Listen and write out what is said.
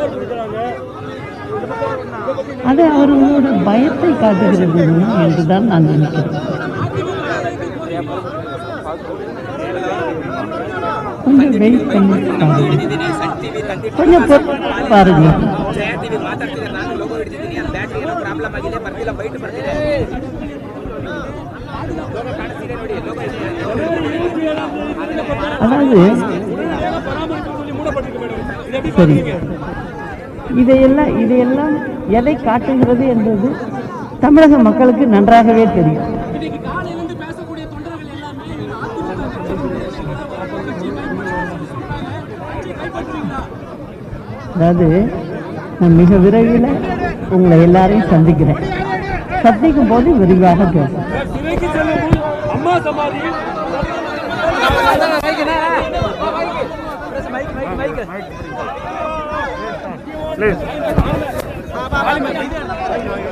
அது அவர்களோட பயத்தை காட்டுகிறது என்றுதான் நான் நினைக்கிறேன் கொஞ்சம் வெயிட் பண்ணி பாருங்க ಸನ್ ಟಿವಿ ತಂದಿಟ್ಟು கொஞ்சம் பொறுத்து பாருங்க ಜಯ ಟಿವಿ ಮಾತಾಡ್ತಿದ್ದೆ ನಾನು ಲೋಗೋ ಹಿಡಿದಿದ್ದೀನಿ ಅದು ಬ್ಯಾಟ್ರಿ ಏನೋ ಪ್ರಾಬ್ಲಮ್ ಆಗಿದೆ ಬರ್ತಿಲ್ಲ ಬೈಟ್ ಬರ್ತಿದೆ ಲೋಗೋ ಕಾಣಿಸ್ತಿದೆ ನೋಡಿ ಲೋಗೋ அதாவது சரி இதையெல்லாம் இதையெல்லாம் எதை காட்டுகிறது என்பது தமிழக மக்களுக்கு நன்றாகவே தெரியும் அதாவது நான் மிக விரைவில் உங்களை எல்லாரையும் சந்திக்கிறேன் சந்திக்கும் போது விரிவாக பேசுகிறேன் சிறைக்கு செல்லும் அம்மா சமாதி Please.